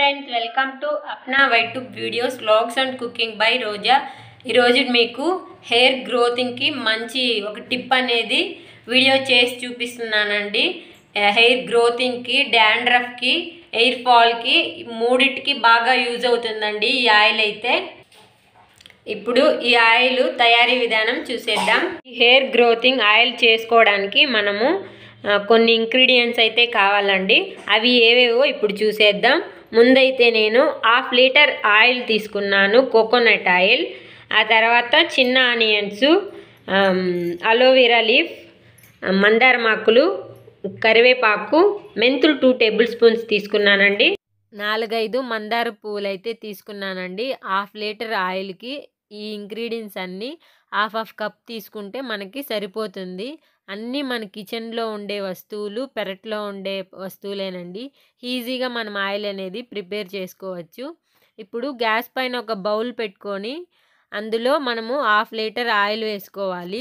friends welcome to Apna వైట్యూబ్ videos vlogs and cooking by Roja ఈరోజు మీకు హెయిర్ గ్రోతింగ్కి మంచి ఒక టిప్ అనేది వీడియో చేసి చూపిస్తున్నానండి హెయిర్ గ్రోతింగ్కి డాండ్రఫ్కి హెయిర్ ఫాల్కి మూడిటికి బాగా యూజ్ అవుతుందండి ఈ ఆయిల్ అయితే ఇప్పుడు ఈ ఆయిల్ తయారీ విధానం చూసేద్దాం ఈ హెయిర్ గ్రోతింగ్ ఆయిల్ చేసుకోవడానికి మనము ఆ, కొన్ని ఇంగ్రీడియంట్స్ అయితే కావాలండి అవి ఏవేవో ఇప్పుడు చూసేద్దాం ముందైతే నేను హాఫ్ లీటర్ ఆయిల్ తీసుకున్నాను కోకోనట్ ఆయిల్ ఆ తర్వాత చిన్న ఆనియన్స్ అలోవెరా లీఫ్ మందారమాకులు కరివేపాకు మెంతులు టూ టేబుల్ స్పూన్స్ తీసుకున్నానండి నాలుగైదు మందార పువ్వులు అయితే తీసుకున్నానండి హాఫ్ లీటర్ ఆయిల్కి ఈ ఇంగ్రీడియంట్స్ అన్నీ హాఫ్ హాఫ్ కప్ తీసుకుంటే మనకి సరిపోతుంది అన్నీ మన కిచెన్లో ఉండే వస్తువులు పెరట్లో ఉండే వస్తువులేనండి ఈజీగా మనం ఆయిల్ అనేది ప్రిపేర్ చేసుకోవచ్చు ఇప్పుడు గ్యాస్ పైన ఒక బౌల్ పెట్టుకొని అందులో మనము హాఫ్ లీటర్ ఆయిల్ వేసుకోవాలి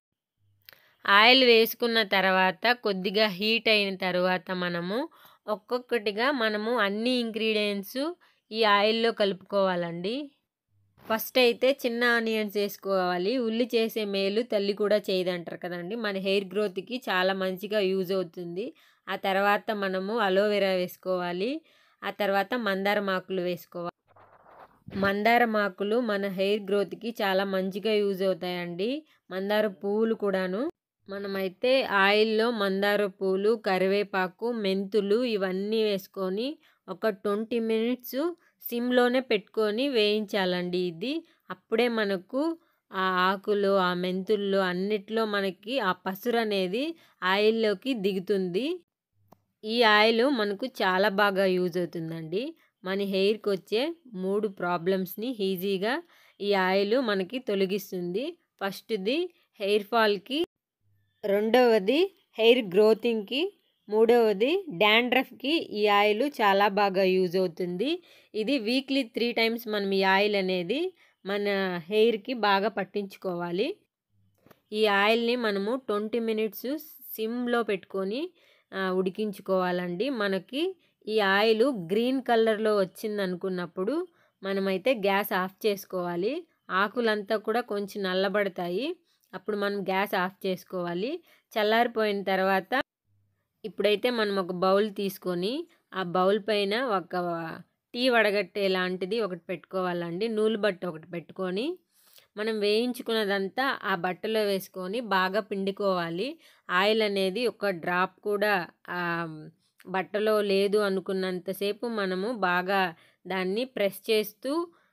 ఆయిల్ వేసుకున్న తర్వాత కొద్దిగా హీట్ అయిన తర్వాత మనము ఒక్కొక్కటిగా మనము అన్ని ఇంగ్రీడియంట్స్ ఈ ఆయిల్లో కలుపుకోవాలండి ఫస్ట్ అయితే చిన్న ఆనియన్స్ వేసుకోవాలి ఉల్లి చేసే మేలు తల్లి కూడా చేయదంటారు కదండి మన హెయిర్ గ్రోత్కి చాలా మంచిగా యూజ్ అవుతుంది ఆ తర్వాత మనము అలోవెరా వేసుకోవాలి ఆ తర్వాత మందారం ఆకులు వేసుకోవాలి మందారం ఆకులు మన హెయిర్ గ్రోత్కి చాలా మంచిగా యూజ్ అవుతాయండి మందార పువ్వులు కూడాను మనమైతే ఆయిల్లో మందార పూలు కరివేపాకు మెంతులు ఇవన్నీ వేసుకొని ఒక ట్వంటీ మినిట్స్ సిమ్లోనే పెట్టుకొని వేయించాలండి ఇది అప్పుడే మనకు ఆ ఆకులు ఆ మెంతుల్లో అన్నిట్లో మనకి ఆ పసురు అనేది ఆయిల్లోకి దిగుతుంది ఈ ఆయిల్ మనకు చాలా బాగా యూజ్ అవుతుందండి మన హెయిర్కి వచ్చే మూడు ప్రాబ్లమ్స్ని ఈజీగా ఈ ఆయిల్ మనకి తొలగిస్తుంది ఫస్ట్ది హెయిర్ ఫాల్కి రెండవది హెయిర్ గ్రోతింగ్కి మూడవది డాండ్రఫ్కి ఈ ఆయిల్ చాలా బాగా యూజ్ అవుతుంది ఇది వీక్లీ త్రీ టైమ్స్ మనం ఈ ఆయిల్ అనేది మన హెయిర్కి బాగా పట్టించుకోవాలి ఈ ఆయిల్ని మనము ట్వంటీ మినిట్స్ సిమ్లో పెట్టుకొని ఆ, ఉడికించుకోవాలండి మనకి ఈ ఆయిల్ గ్రీన్ కలర్లో వచ్చింది అనుకున్నప్పుడు మనమైతే గ్యాస్ ఆఫ్ చేసుకోవాలి ఆకులంతా కూడా కొంచెం నల్లబడతాయి అప్పుడు మనం గ్యాస్ ఆఫ్ చేసుకోవాలి చల్లారిపోయిన తర్వాత ఇప్పుడైతే మనం ఒక బౌల్ తీసుకొని ఆ బౌల్ పైన ఒక టీ వడగట్టే లాంటిది ఒకటి పెట్టుకోవాలండి నూలు బట్ట ఒకటి పెట్టుకొని మనం వేయించుకున్నదంతా ఆ బట్టలో వేసుకొని బాగా పిండుకోవాలి ఆయిల్ అనేది ఒక డ్రాప్ కూడా ఆ బట్టలో లేదు అనుకున్నంతసేపు మనము బాగా దాన్ని ప్రెస్ చేస్తూ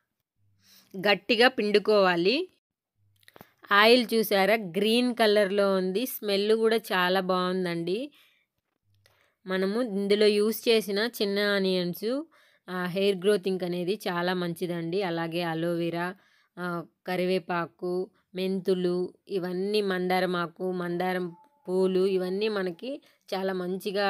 గట్టిగా పిండుకోవాలి ఆయిల్ చూసారా గ్రీన్ కలర్లో ఉంది స్మెల్ కూడా చాలా బాగుందండి మనము ఇందులో యూస్ చేసిన చిన్న ఆనియన్స్ హెయిర్ గ్రోతింగ్ అనేది చాలా మంచిదండి అలాగే అలోవెరా ఆ, కరివేపాకు మెంతులు ఇవన్నీ మందారమాకు మందారం పూలు ఇవన్నీ మనకి చాలా మంచిగా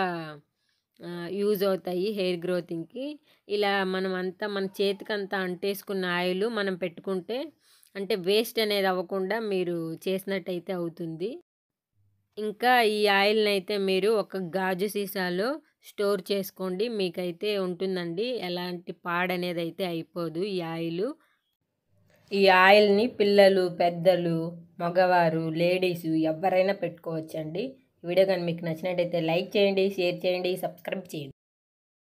యూజ్ అవుతాయి హెయిర్ గ్రోతింగ్కి ఇలా మనం అంతా మన చేతికంతా అంటేసుకున్న ఆయిల్ మనం పెట్టుకుంటే అంటే వేస్ట్ అనేది అవ్వకుండా మీరు చేసినట్టయితే అవుతుంది ఇంకా ఈ ఆయిల్ని అయితే మీరు ఒక గాజు సీసాలో స్టోర్ చేసుకోండి మీకైతే ఉంటుందండి ఎలాంటి పాడనేది అయితే అయిపోదు ఈ ఆయిల్ ఈ ఆయిల్ని పిల్లలు పెద్దలు మగవారు లేడీస్ ఎవరైనా పెట్టుకోవచ్చండి ఈ వీడియో కానీ మీకు నచ్చినట్టయితే లైక్ చేయండి షేర్ చేయండి సబ్స్క్రైబ్ చేయండి